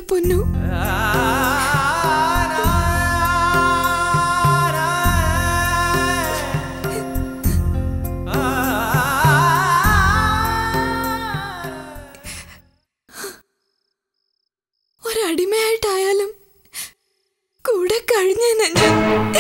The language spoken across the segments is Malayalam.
പൊന്നു ഒരടിമയായിട്ടായാലും കൂടെ കഴിഞ്ഞേനെ ഞാൻ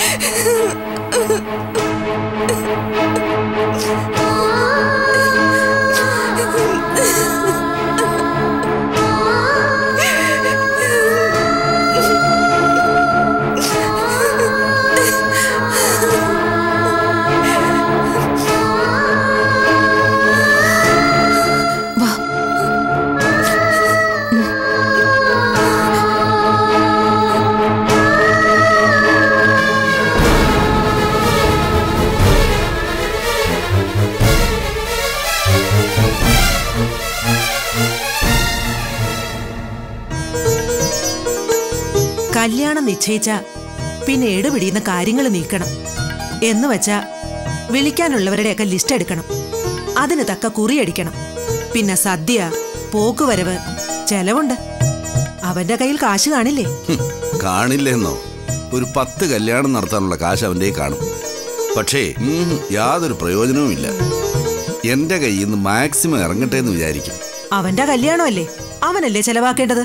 വാ കല്യാണം നിശ്ചയിച്ച പിന്നെ എടുപിടിയുന്ന കാര്യങ്ങൾ നീക്കണം എന്ന് വെച്ചാ വിളിക്കാനുള്ളവരുടെയൊക്കെ ലിസ്റ്റ് എടുക്കണം അതിന് തക്ക കുറിയടിക്കണം പിന്നെ സദ്യ പോക്കുവരവ് ചെലവുണ്ട് അവന്റെ കയ്യിൽ കാശ് കാണില്ലേ ഹും, കാണില്ലെന്നോ ഒരു പത്ത് കല്യാണം നടത്താനുള്ള കാശ് അവൻ്റെ കയ്യിൽ കാണും പക്ഷേ ഉം, യാതൊരു പ്രയോജനവുമില്ല എന്റെ കയ്യിൽ നിന്ന് മാക്സിമം ഇറങ്ങട്ടെ എന്ന് വിചാരിക്കും അവന്റെ കല്യാണമല്ലേ അവനല്ലേ ചെലവാക്കേണ്ടത്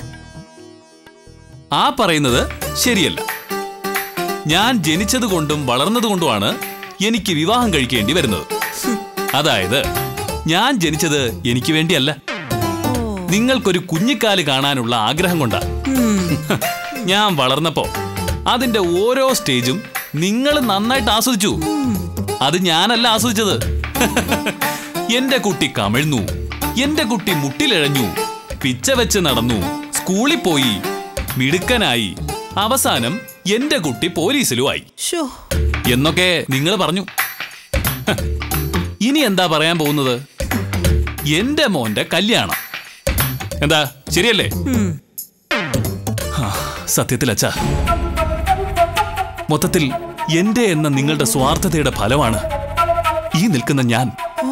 ആ പറയുന്നത് ശരിയല്ല ഞാൻ ജനിച്ചതുകൊണ്ടും വളർന്നതുകൊണ്ടുമാണ് എനിക്ക് വിവാഹം കഴിക്കേണ്ടി വരുന്നത് അതായത് ഞാൻ ജനിച്ചത് എനിക്ക് വേണ്ടിയല്ല നിങ്ങൾക്കൊരു കുഞ്ഞിക്കാല് കാണാനുള്ള ആഗ്രഹം കൊണ്ടാ ഞാൻ വളർന്നപ്പോ അതിന്റെ ഓരോ സ്റ്റേജും നിങ്ങൾ നന്നായിട്ട് ആസ്വദിച്ചു അത് ഞാനല്ല ആസ്വദിച്ചത് എന്റെ കുട്ടി കമിഴ്ന്നു എന്റെ കുട്ടി മുട്ടിലിഴഞ്ഞു പിച്ച വെച്ച് നടന്നു സ്കൂളിൽ പോയി മിടുക്കനായി അവസാനം എന്റെ കുട്ടി പോലീസിലുമായി ഷോ എന്നൊക്കെ നിങ്ങൾ പറഞ്ഞു ഹ, ഇനി എന്താ പറയാൻ പോകുന്നത് എന്റെ മോന്റെ കല്യാണം എന്താ ശരിയല്ലേ ആ, സത്യത്തിൽ അച്ഛ മൊത്തത്തിൽ എന്റെ എന്ന നിങ്ങളുടെ സ്വാർത്ഥതയുടെ ഫലമാണ് ഈ നിൽക്കുന്ന ഞാൻ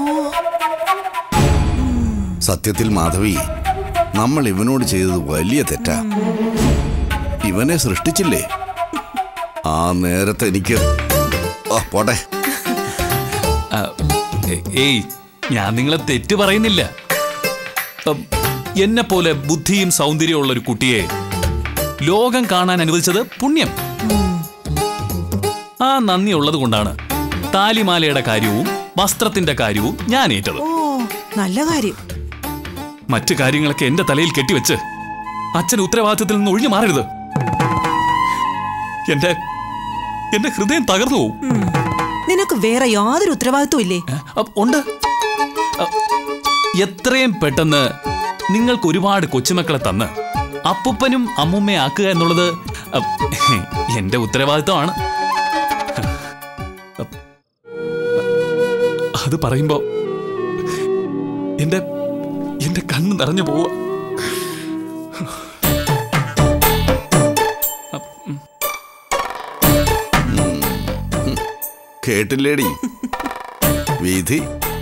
സത്യത്തിൽ മാധവി നമ്മൾ ഇവനോട് ചെയ്തത് വലിയ തെറ്റാ ഇവനെ സൃഷ്ടിച്ചില്ലേ ആ നേരത്തെ എനിക്ക് ആ പോട്ടെ ആ, ഏ- ഏയ് ഞാൻ നിങ്ങളെ തെറ്റ് പറയുന്നില്ല എന്നെ പോലെ ബുദ്ധിയും സൗന്ദര്യമുള്ള ഒരു കുട്ടിയെ ലോകം കാണാൻ അനുവദിച്ചത് പുണ്യം ആ നന്ദി ഉള്ളത് കൊണ്ടാണ് താലിമാലയുടെ കാര്യവും വസ്ത്രത്തിന്റെ കാര്യവും ഞാൻ ഏറ്റത് ഓ നല്ല കാര്യം മറ്റു കാര്യങ്ങളൊക്കെ എന്റെ തലയിൽ കെട്ടിവെച്ച് അച്ഛൻ ഉത്തരവാദിത്തത്തിൽ നിന്ന് ഒഴിഞ്ഞു മാറരുത് എന്റെ എന്റെ ഹൃദയം തകർന്നു പോവും നിനക്ക് വേറെ യാതൊരു ഉത്തരവാദിത്വം ഇല്ലേ ഏ, അപ്പ് ഉണ്ട് അ, എത്രയും പെട്ടെന്ന് നിങ്ങൾക്ക് ഒരുപാട് കൊച്ചുമക്കളെ തന്ന് അപ്പൂപ്പനും അമ്മൂമ്മയും ആക്കുക എന്നുള്ളത് അ, എന്റെ ഉത്തരവാദിത്തമാണ് അ, അത് പറയുമ്പോ എന്റെ എന്റെ കണ്ണ് നിറഞ്ഞു പോവുക കേട്ടില്ലേടി വിധി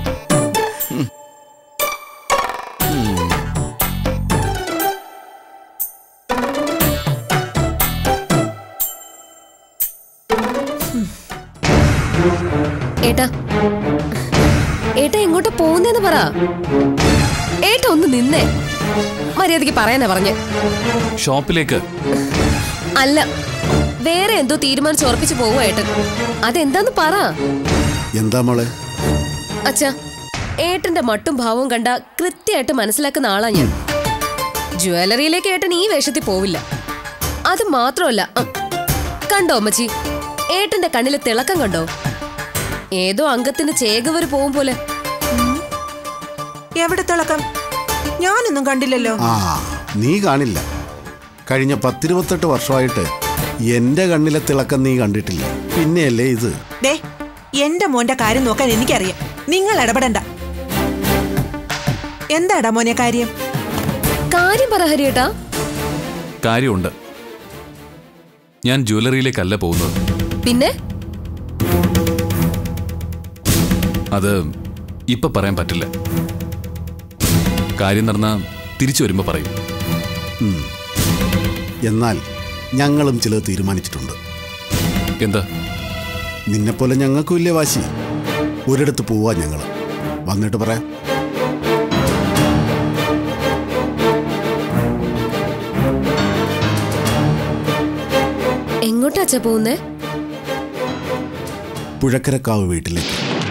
ഏട്ടാ ഏട്ടാ എങ്ങോട്ട് പോകുന്നേന്ന് പറ ഏട്ടാ ഒന്ന് നിന്നേ മര്യാദക്ക് പറയാനാ പറഞ്ഞ് ഷോപ്പിലേക്ക് അല്ല വേറെ എന്തോ തീരുമാനിച്ച് ഉറപ്പിച്ച് പോവുക ഏട്ടൻ അതെന്താന്ന് പറ എന്താ മോളെ അച്ഛാ ഏട്ടന്റെ മട്ടും ഭാവവും കണ്ട കൃത്യമായിട്ട് മനസ്സിലാക്കുന്ന ആളാ ഞാൻ ജ്വല്ലറിയിലേക്ക് ഏട്ടൻ ഈ വേഷത്തിൽ പോവില്ല അത് മാത്രമല്ല ഉം, കണ്ടോ അമ്മച്ചി ഏട്ടന്റെ കണ്ണിലെ തിളക്കം കണ്ടോ ഏതോ അംഗത്തിന് ചേകവര് പോവും പോലെ എവിടെ തിളക്കം ഞാനൊന്നും കണ്ടില്ലല്ലോ ആ നീ കാണില്ല കഴിഞ്ഞ പത്തിരുപത്തെട്ട് വർഷമായിട്ട് എന്റെ കണ്ണിലെ തിളക്കം നീ കണ്ടിട്ടില്ല പിന്നെയല്ലേ ഇത് ദേ എന്റെ മോന്റെ കാര്യം നോക്കാൻ എനിക്കറിയാം നിങ്ങൾ ഇടപെടണ്ട എന്താടാ മോനെ കാര്യം കാര്യം പറ ഹരിയേട്ടാ കാര്യമുണ്ട് ഞാൻ ജ്വല്ലറിയിലേക്കല്ല പോകുന്നത് പിന്നെ അത് ഇപ്പൊ പറയാൻ പറ്റില്ല കാര്യം നടന്ന തിരിച്ചു വരുമ്പോ പറയും ഉം. എന്നാൽ ഞങ്ങളും ചിലത് തീരുമാനിച്ചിട്ടുണ്ട് എന്താ നിന്നെപ്പോലെ ഞങ്ങൾക്കും ഇല്ലേ വാശി ഒരിടത്ത് പോവാ ഞങ്ങൾ വന്നിട്ട് പറയാം എങ്ങോട്ടാ അച്ഛാ പോകുന്നേ പുഴക്കരക്കാവ് വീട്ടിലേക്ക്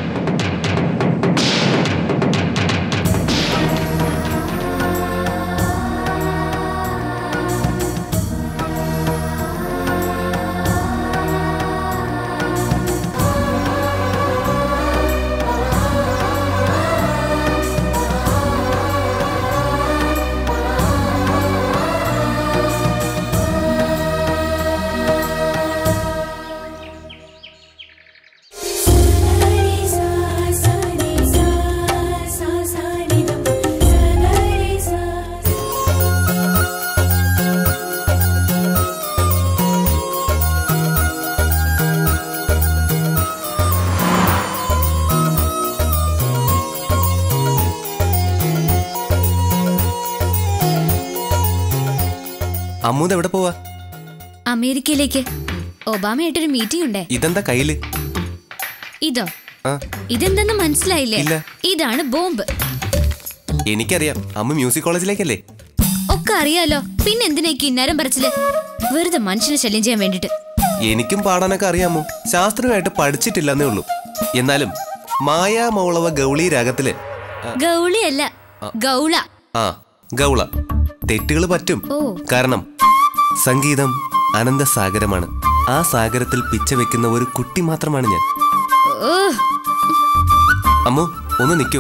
അമ്മൂത് എവിടെ പോവാ അമേരിക്കയിലേക്ക് ഒബാമയായിട്ടൊരു മീറ്റിംഗ് ഉണ്ടേ ഇതെന്താ കയ്യില് ഇതോ ആ ഇതെന്തെന്ന് മനസ്സിലായില്ലേ ഇല്ല. ഇതാണ് ബോംബ് എനിക്കറിയാം അമ്മ മ്യൂസിക് കോളേജിലേക്കല്ലേ ഒക്കെ അറിയാലോ പിന്നെ എന്തിനാ ഈ കിന്നാരം പറച്ചില് വെറുതെ മനുഷ്യനെ ശല്യം ചെയ്യാൻ വേണ്ടിട്ട് എനിക്കും പാടാനൊക്കെ അറിയാമോ ശാസ്ത്രമായിട്ട് പഠിച്ചിട്ടില്ലെന്നേ ഉള്ളൂ എന്നാലും മായാ മൗളവ ഗൗളി രാഗത്തില് ഗൗളിയല്ല ഗൗള ആ ഗൗള തെറ്റുകൾ പറ്റും ഓ. കാരണം സംഗീതം അനന്തസാഗരമാണ് ആ സാഗരത്തിൽ പിച്ച വെക്കുന്ന ഒരു കുട്ടി മാത്രമാണ് ഞാൻ ഓ അമ്മു ഒന്ന് നിൽക്കൂ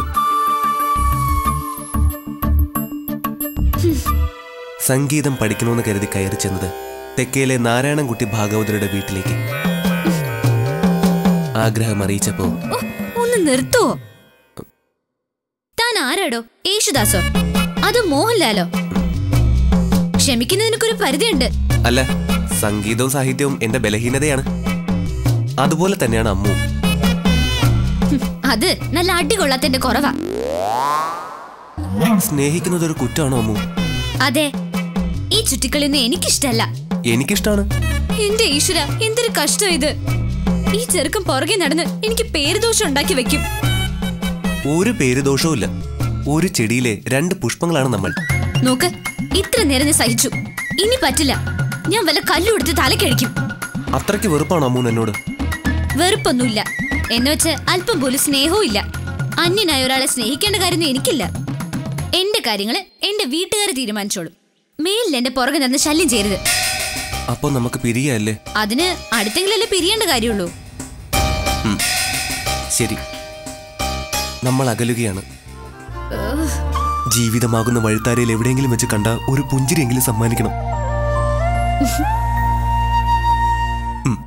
സംഗീതം പഠിക്കണമെന്ന് കരുതി കയറി ചെന്നത് തെക്കേലെ നാരായണൻകുട്ടി ഭാഗവതരുടെ വീട്ടിലേക്ക് ആഗ്രഹം അറിയിച്ചപ്പോ ഓ, ഒന്ന് നിർത്തുവോ താൻ ആരാടോ യേശുദാസോ അതോ മോഹൻലാലോ ക്ഷമിക്കുന്നതിനൊക്കെ ഒരു പരിധിയുണ്ട് അല്ല സംഗീതവും സാഹിത്യവും എന്റെ ബലഹീനതയാണ് അതുപോലെ തന്നെയാണ് അമ്മു അത് നല്ല അടികൊള്ളാത്തന്റെ കുറവാ സ്നേഹിക്കുന്നത് ഒരു കുറ്റമാണോ അമ്മു അതെ ഈ ചുറ്റിക്കളിയൊന്നും എനിക്കിഷ്ടല്ല എനിക്കിഷ്ടാണ് എന്റെ ഈശ്വര എന്തൊരു കഷ്ടം ഇത് ഈ ചെറുക്കം പുറകെ നടന്ന് എനിക്ക് പേരുദോഷം ഉണ്ടാക്കി വെക്കും ഒരു പേര് ദോഷവുമില്ല ഒരു ചെടിയിലെ രണ്ട് പുഷ്പങ്ങളാണ് നമ്മൾ നോക്ക് ഇത്ര നേരം ഞാൻ സഹിച്ചു ഇനി പറ്റില്ല ഞാൻ വല്ല കല്ലുകൊടുത്ത് തലക്കഴിക്കും അത്രയ്ക്ക് വെറുപ്പാണോ അമ്മൂന് എന്നോട് വെറുപ്പൊന്നുമില്ല എന്ന് വെച്ച് അല്പം പോലും സ്നേഹവും ഇല്ല അന്യനായ ഒരാളെ സ്നേഹിക്കേണ്ട കാര്യമൊന്നും എനിക്കില്ല എന്റെ കാര്യങ്ങള് എന്റെ വീട്ടുകാർ തീരുമാനിച്ചോളും മേലിൽ എന്റെ പുറകെ നടന്ന് ശല്യം ചെയ്യരുത് അപ്പൊ നമുക്ക് പിരിയല്ലേ അതിന് അടുത്തെങ്കിലല്ലേ പിരിയേണ്ട കാര്യമുള്ളൂ ശരി നമ്മൾ അകലുകയാണ് ജീവിതമാകുന്ന വഴുത്താരയിൽ എവിടെയെങ്കിലും വെച്ച് കണ്ട ഒരു പുഞ്ചിരിയെങ്കിലും സമ്മാനിക്കണം ഉം.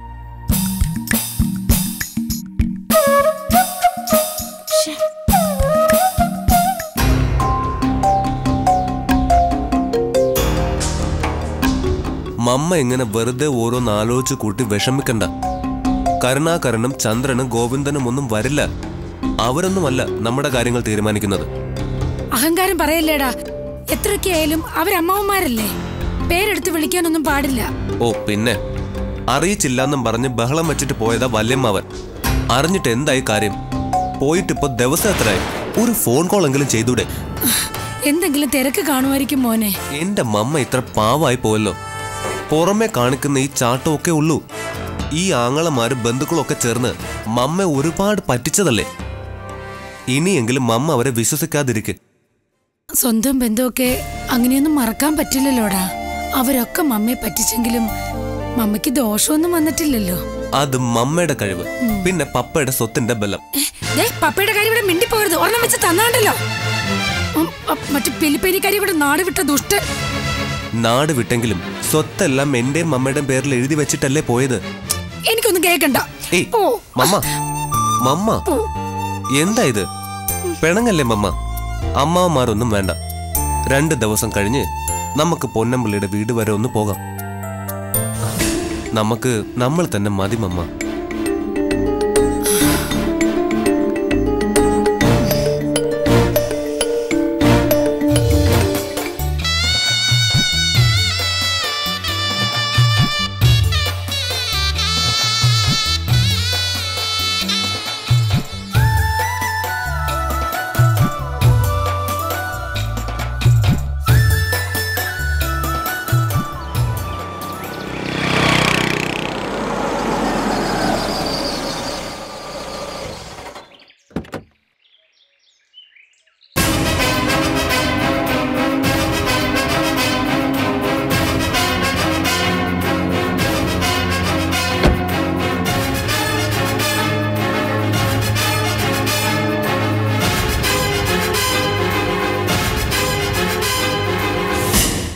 മമ്മ എങ്ങനെ വെറുതെ ഓരോന്ന് ആലോചിച്ച് കൂട്ടി വിഷമിക്കണ്ട കരുണാകരനും ചന്ദ്രനും ഗോവിന്ദനും ഒന്നും വരില്ല അവരൊന്നുമല്ല നമ്മുടെ കാര്യങ്ങൾ തീരുമാനിക്കുന്നത് അഹങ്കാരം പറയല്ലേടാ എത്രയൊക്കെ ആയാലും അവരമ്മാവന്മാരല്ലേ പേരെടുത്ത് വിളിക്കാനൊന്നും പാടില്ല ഓ പിന്നെ അറിയിച്ചില്ലാന്നും പറഞ്ഞ് ബഹളം വെച്ചിട്ട് പോയതാ വല്യമ്മാവൻ അറിഞ്ഞിട്ട് എന്തായി കാര്യം പോയിട്ടിപ്പോ ദിവസം എത്രയായി ഒരു ഫോൺ കോൾ എങ്കിലും ചെയ്തൂടെ എന്തെങ്കിലും തിരക്ക് കാണുമായിരിക്കും മോനെ എന്റെ മമ്മ ഇത്ര പാവായി പോയല്ലോ പുറമെ കാണിക്കുന്ന ഈ ചാട്ടമൊക്കെ ഉള്ളൂ ഈ ആങ്ങളമാരും ബന്ധുക്കളൊക്കെ ചേർന്ന് മമ്മ ഒരുപാട് പറ്റിച്ചതല്ലേ ഇനിയെങ്കിലും മമ്മ അവരെ വിശ്വസിക്കാതിരിക്കെ സ്വന്തം ബന്ധമൊക്കെ അങ്ങനെയൊന്നും മറക്കാൻ പറ്റില്ലല്ലോടാ അവരൊക്കെ മമ്മയെ പറ്റിച്ചെങ്കിലും മമ്മയ്ക്ക് ദോഷമൊന്നും വന്നിട്ടില്ലല്ലോ അത് മമ്മയുടെ കഴിവ് പിന്നെ പപ്പയുടെ സ്വത്തിന്റെ ബലം ഏ, ദേ, പപ്പയുടെ കാര്യം ഇവിടെ മിണ്ടിപ്പോകരുത് ഒരെണ്ണം വെച്ച് തന്നാണ്ടല്ലോ ഉം, അ- മറ്റു പെലിപ്പേരിക്കാരി ഇവിടെ നാട് വിട്ട ദുഷ്ടൻ നാട് വിട്ടെങ്കിലും സ്വത്തെല്ലാം എന്റെയും മമ്മയുടെയും പേരിൽ എഴുതി വെച്ചിട്ടല്ലേ പോയത് എനിക്കൊന്നും കേൾക്കണ്ട ഏയ് ഓ മമ്മ മമ്മ ഓ എന്താ ഇത് പിണങ്ങല്ലേ മമ്മ അമ്മാവന്മാരൊന്നും വേണ്ട രണ്ട് ദിവസം കഴിഞ്ഞ് നമുക്ക് പൊന്നമ്പിള്ളിയുടെ വീട് വരെ ഒന്ന് പോകാം നമുക്ക് നമ്മൾ തന്നെ മതി മമ്മ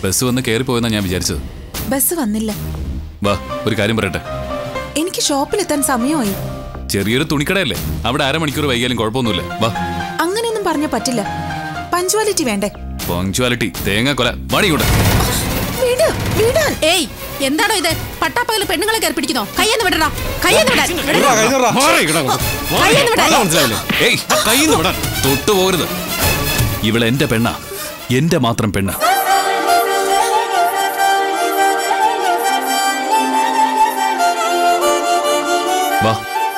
ബസ് വന്ന് കയറിപ്പോയെന്നാ ഞാൻ വിചാരിച്ചത് ബസ് വന്നില്ല വാ ഒരു കാര്യം പറയട്ടെ എനിക്ക് ഷോപ്പിലെത്താൻ സമയമായി ചെറിയൊരു തുണിക്കടയല്ലേ അവിടെ അരമണിക്കൂർ വൈകിയാലും കുഴപ്പമൊന്നുമില്ല വാ അങ്ങനെയൊന്നും പറഞ്ഞ പറ്റില്ല പഞ്ച്വാലിറ്റി വേണ്ടേ പങ്ക്ച്വാലിറ്റി തേങ്ങ കൊല വാടി കൂടെ വിട് വിടാൻ ഏയ് എന്താണോ ഇത് പട്ടാപ്പകല് പെണ്ണുങ്ങളെ കയറി പിടിക്കുന്നോ കയ്യെന്ന് വിടടാ കയ്യെന്ന് വിടാൻ വിടടാ. കയ്യെന്ന് വിടാൻ ഏയ് കയ്യിന്ന് വിടാൻ തൊട്ടു പോകരുത് ഇവൾ എന്റെ പെണ്ണ എന്റെ മാത്രം പെണ്ണ വാ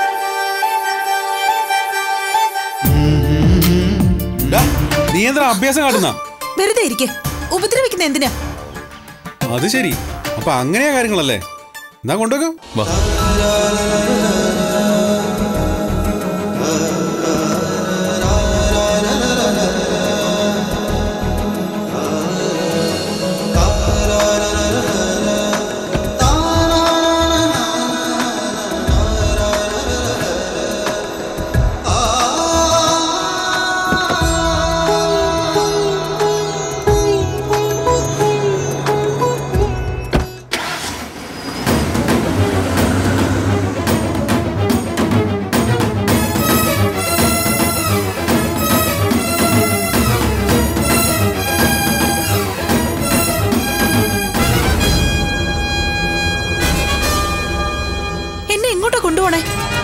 നീ എന്താ അഭ്യാസം കാട്ടുന്ന വെറുതെ ഇരിക്കെ ഉപദ്രവിക്കുന്ന എന്തിനാ അത് ശരി അപ്പൊ അങ്ങനെയാ കാര്യങ്ങളല്ലേ എന്നാ കൊണ്ടുവെക്കാം വാ എന്നെ എങ്ങോട്ടാ കൊണ്ടുപോണേ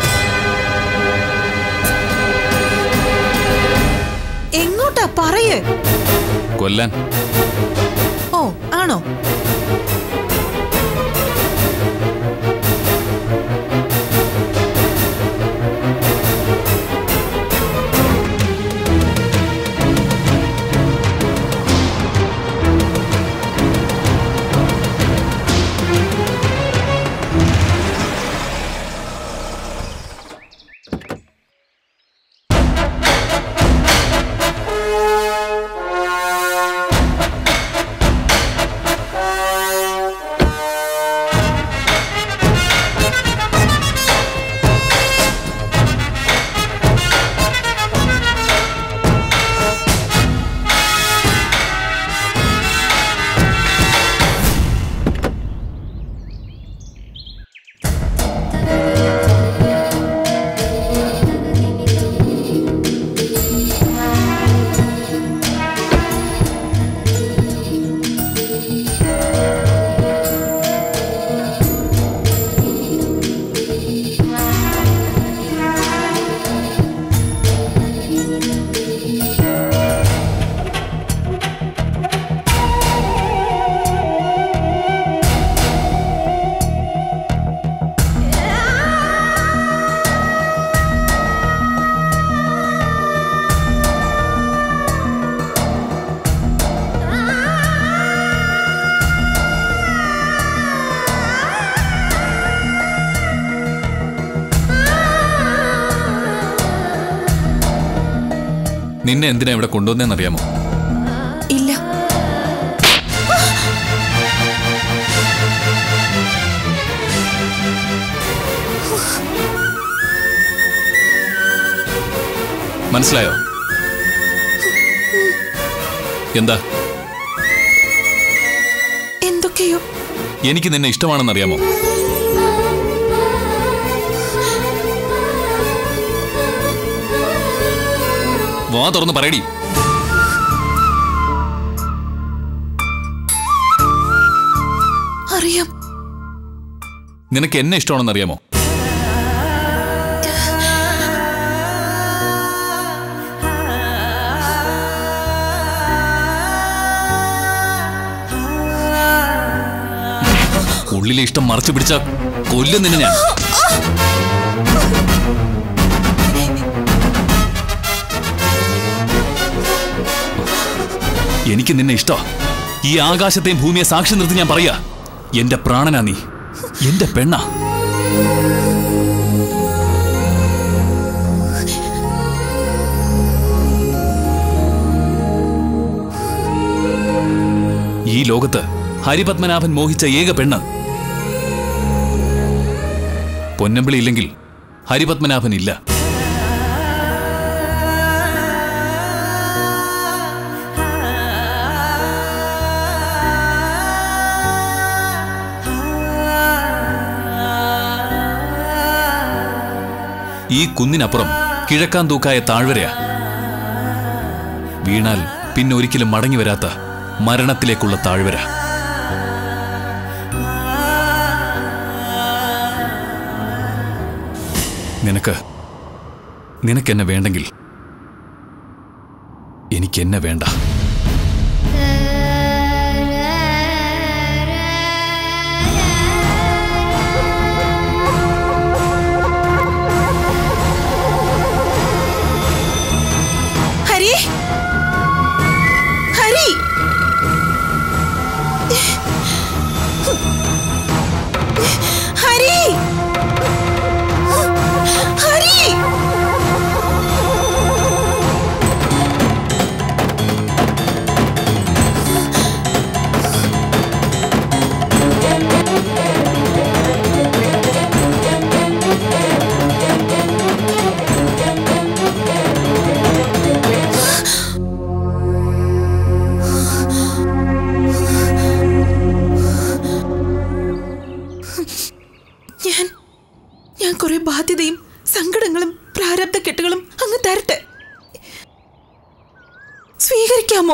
എങ്ങോട്ടാ പറയേ കൊല്ലാൻ ഓ ആണോ നിന്നെ എന്തിനാ ഇവിടെ കൊണ്ടുവന്നേന്നറിയാമോ ഇല്ല മനസ്സിലായോ എന്താ എന്തൊക്കെയോ എനിക്ക് നിന്നെ ഇഷ്ടമാണെന്നറിയാമോ വാ തുറന്ന് പറയടി അറിയാം നിനക്ക് എന്നെ ഇഷ്ടമാണെന്നറിയാമോ ഉള്ളിലെ ഇഷ്ടം മറച്ചു പിടിച്ച കൊല്ലും നിന്നെ ഞാൻ എനിക്ക് നിന്നെ ഇഷ്ട ഈ ആകാശത്തെയും ഭൂമിയെ സാക്ഷി നിർത്തി ഞാൻ പറയാ എന്റെ പ്രാണനാ നീ എന്റെ പെണ്ണാ ഈ ലോകത്ത് ഹരിപത്മനാഭൻ മോഹിച്ച ഏക പെണ്ണ് പൊന്നമ്പിളി ഇല്ലെങ്കിൽ ഹരിപത്മനാഭൻ ഇല്ല ഈ കുന്നിനപ്പുറം കിഴക്കാൻ തൂക്കായ താഴ്വരയാ വീണാൽ പിന്നെ ഒരിക്കലും മടങ്ങി വരാത്ത മരണത്തിലേക്കുള്ള താഴ്വര നിനക്ക് നിനക്കെന്നെ വേണ്ടെങ്കിൽ എനിക്കെന്നെ വേണ്ട ഹരി ഹരി ഹരി ഹരി ഞാൻ ഞാൻ കുറെ ബാധ്യതയും സങ്കടങ്ങളും പ്രാരബ്ധ കെട്ടുകളും അങ്ങ് തരട്ടെ സ്വീകരിക്കാമോ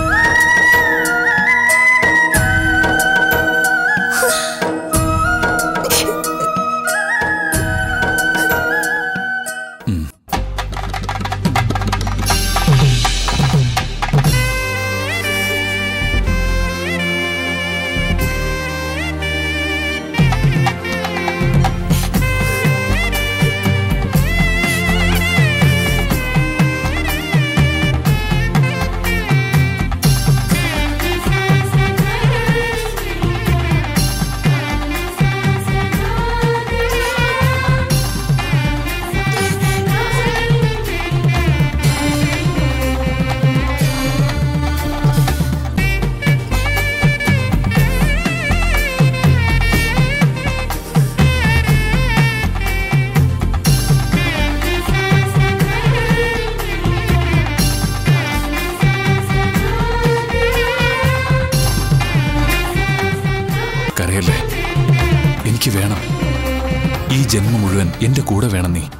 കരയല്ലേ എനിക്ക് വേണം ഈ ജന്മം മുഴുവൻ എന്റെ കൂടെ വേണം നീ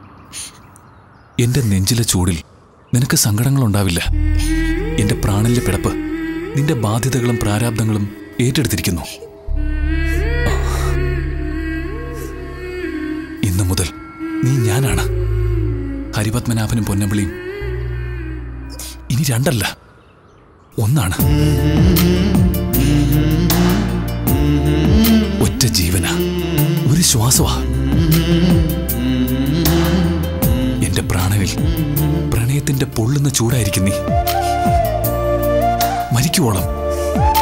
എന്റെ നെഞ്ചിലെ ചൂടിൽ നിനക്ക് സങ്കടങ്ങളുണ്ടാവില്ല എന്റെ പ്രാണന്റെ പിടപ്പ് നിന്റെ ബാധ്യതകളും പ്രാരാബ്ദങ്ങളും ഏറ്റെടുത്തിരിക്കുന്നു ഇന്നു മുതൽ നീ ഞാനാണ് ഹരിപത്മനാഭനും പൊന്നമ്പിളിയും ഇനി രണ്ടല്ല ഒന്നാണ് ഒറ്റ ജീവന ഒരു ശ്വാസമാ എന്റെ പ്രാണനിൽ പ്രണയത്തിന്റെ പൊള്ളുന്ന ചൂടായിരിക്കും നീ മരിക്കുവോളം